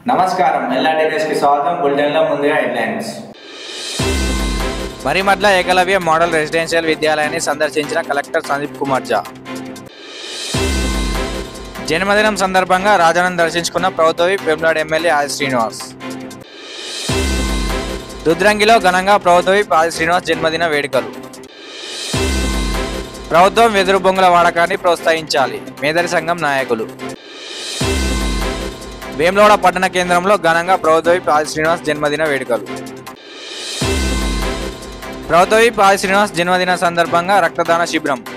నమస్కారం ఎల్ఆర్టీ న్యూస్కి స్వాగతం బులెటిన్లో ముందుగా headlines Marimadla Ekalavya model residential విద్యాలయాన్ని సందర్శించిన కలెక్టర్ సందీప్ కుమార్ జా జన్మదినం సందర్భంగా రాజాను దర్శించుకున్న ప్రభుత్వవి పెంబ్లాడ్ ఎమ్మెల్యే ఆది శ్రీనివాస్ రుద్రంగిలో ఘనంగా ప్రభుత్వవి ఆది శ్రీనివాస్ జన్మదిన వేడుకలు ప్రభుత్వం వెదురు బొంగుల వాడకాన్ని ప్రోత్సహించాలి మేదరి సంఘం నాయకులు వేములవాడ పట్టణ కేంద్రంలో ఘనంగా ప్రభుత్వవి ఆది శ్రీనివాస్ జన్మదిన వేడుకలు ప్రభుత్వవి ఆది శ్రీనివాస్ జన్మదిన సందర్భంగా రక్తదాన శిబిరం